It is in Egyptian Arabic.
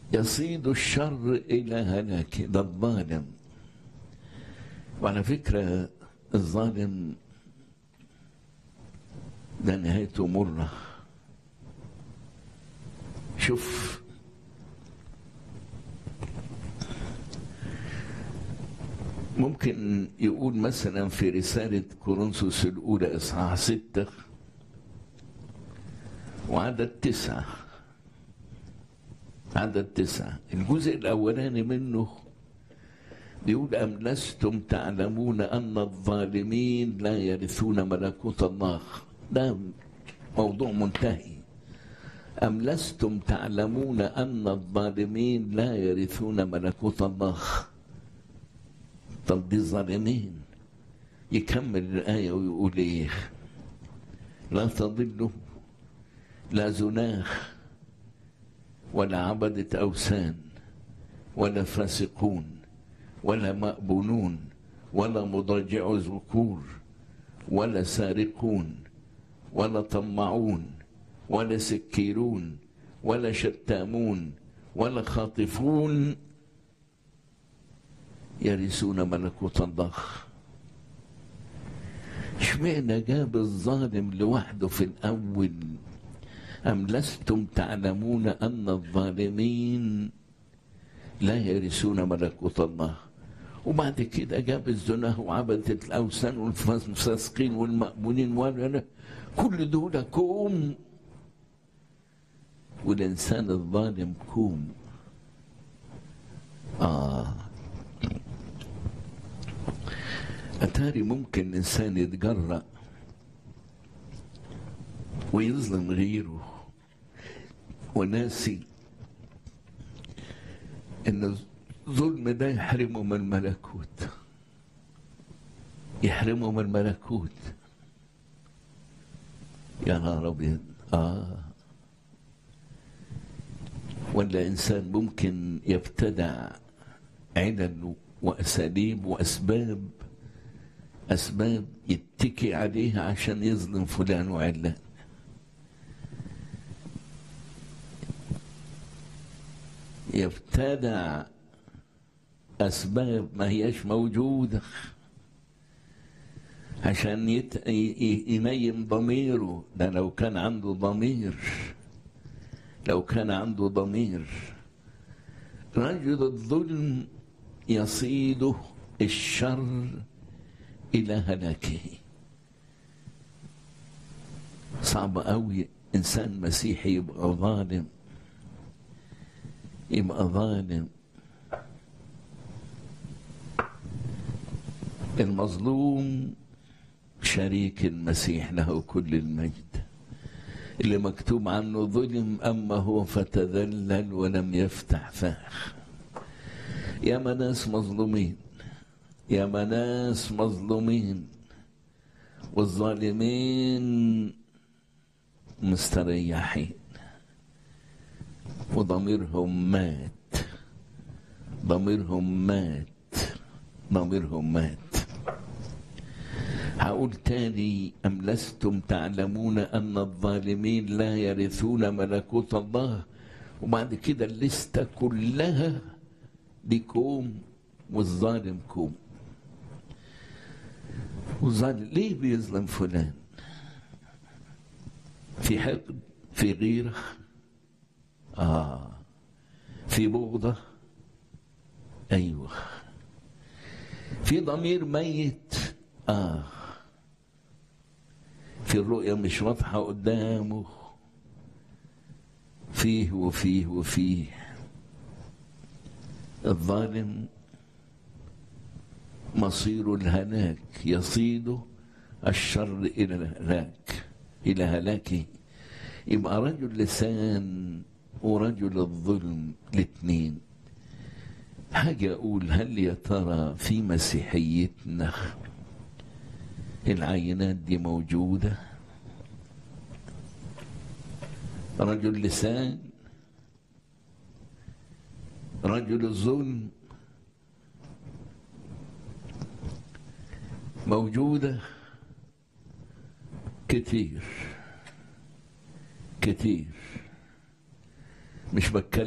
يصيد الشر إلى هلاك ده الظالم وعلى فكرة الظالم ده نهايته مرة شوف ممكن يقول مثلا في رسالة كورنثوس الأولى إصحاح ستة وعدد تسعة عدد تسعة الجزء الأولاني منه بيقول أم لستم تعلمون أن الظالمين لا يرثون ملكوت الله ده موضوع منتهي أم لستم تعلمون أن الظالمين لا يرثون ملكوت الله طب دي الظالمين يكمل الآية ويقول إيه لا تضلوا لا زناخ ولا عبدة أوثان ولا فاسقون ولا مأبونون ولا مضاجع ذكور ولا سارقون ولا طمعون ولا سكيرون ولا شتامون ولا خاطفون يرثون ملكوت الله اشمعنى جاب الظالم لوحده في الأول أم لستم تعلمون أن الظالمين لا يرثون ملكوت الله وبعد كده جاب الزناه وعبدة الأوثان والفاسقين والمأمونين ولا كل دول كوم والإنسان الظالم كوم آه أتاري ممكن إنسان يتجرأ ويظلم غيره وناسي ان الظلم ده يحرمه من الملكوت يحرمه من الملكوت يا نهار ابيض اه ولا انسان ممكن يبتدع علل واساليب واسباب اسباب يتكي عليها عشان يظلم فلان وعلان يبتدع أسباب ما هيش موجودة عشان يت... ينيم ضميره ده لو كان عنده ضمير لو كان عنده ضمير رجل الظلم يصيده الشر إلى هلاكه صعب أوي إنسان مسيحي يبقى ظالم يبقى ظالم المظلوم شريك المسيح له كل المجد اللي مكتوب عنه ظلم أما هو فتذلل ولم يفتح فاه يا ناس مظلومين يا ناس مظلومين والظالمين مستريحين وضميرهم مات ضميرهم مات ضميرهم مات هقول تاني أم لستم تعلمون أن الظالمين لا يرثون ملكوت الله وبعد كده الليستة كلها بكوم والظالم كوم والظالم ليه بيظلم فلان في حقد في غيره آه في بغضة أيوة في ضمير ميت آه في الرؤية مش واضحة قدامه فيه وفيه وفيه الظالم مصير الهلاك يصيد الشر إلى الهلاك إلى هلاكه يبقى رجل لسان ورجل الظلم الاثنين حاجة أقول هل يا ترى في مسيحيتنا العينات دي موجودة رجل لسان رجل الظلم موجودة كتير كتير مش بتكلم